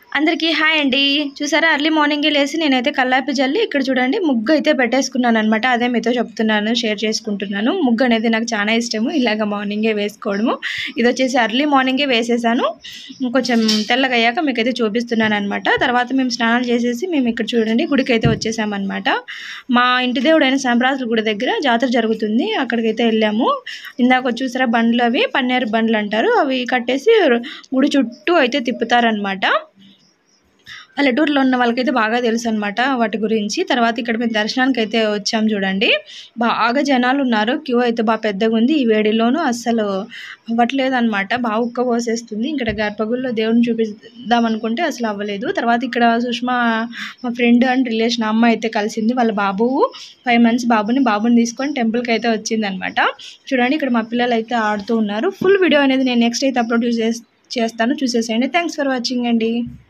అందరికీ హాయ్ అండి చూసారా అర్లీ మార్నింగే లేసి నేనైతే కల్లాపి జల్లి ఇక్కడ చూడండి ముగ్గు అయితే పెట్టేసుకున్నాను అనమాట అదే మీతో చెప్తున్నాను షేర్ చేసుకుంటున్నాను ముగ్గు అనేది నాకు చాలా ఇష్టము ఇలాగ మార్నింగే వేసుకోవడము ఇది వచ్చేసి అర్లీ మార్నింగే వేసేసాను కొంచెం తెల్లగా అయ్యాక మీకైతే చూపిస్తున్నాను అనమాట తర్వాత మేము స్నానాలు చేసేసి మేము ఇక్కడ చూడండి గుడికి అయితే వచ్చేసామన్నమాట మా ఇంటి దేవుడు అయిన సంప్రాసుల గుడి దగ్గర జాతర జరుగుతుంది అక్కడికైతే వెళ్ళాము ఇందాక చూసారా బండ్లు అవి పన్నేరు బండ్లు అంటారు అవి కట్టేసి గుడి చుట్టూ అయితే తిప్పుతారనమాట పల్లెటూరులో ఉన్న వాళ్ళకైతే బాగా తెలుసు అనమాట వాటి గురించి తర్వాత ఇక్కడ మేము దర్శనానికి అయితే వచ్చాం చూడండి బాగా జనాలు ఉన్నారు క్యూ అయితే బాగా పెద్దగా ఉంది ఈ వేడిలోనూ అస్సలు అవ్వట్లేదు అనమాట బాగా ఉక్క పోసేస్తుంది ఇక్కడ గర్భగుడిలో దేవుడిని చూపిద్దాం అనుకుంటే అసలు అవ్వలేదు తర్వాత ఇక్కడ సుష్మా మా ఫ్రెండ్ అండ్ రిలేషన్ అమ్మ అయితే కలిసింది వాళ్ళ బాబు ఫైవ్ మంత్స్ బాబుని బాబుని తీసుకొని టెంపుల్కి అయితే వచ్చిందనమాట చూడండి ఇక్కడ మా పిల్లలు అయితే ఆడుతూ ఉన్నారు ఫుల్ వీడియో అనేది నేను నెక్స్ట్ అయితే అప్లోడ్ చేస్తాను చూసేసేయండి థ్యాంక్స్ ఫర్ వాచింగ్ అండి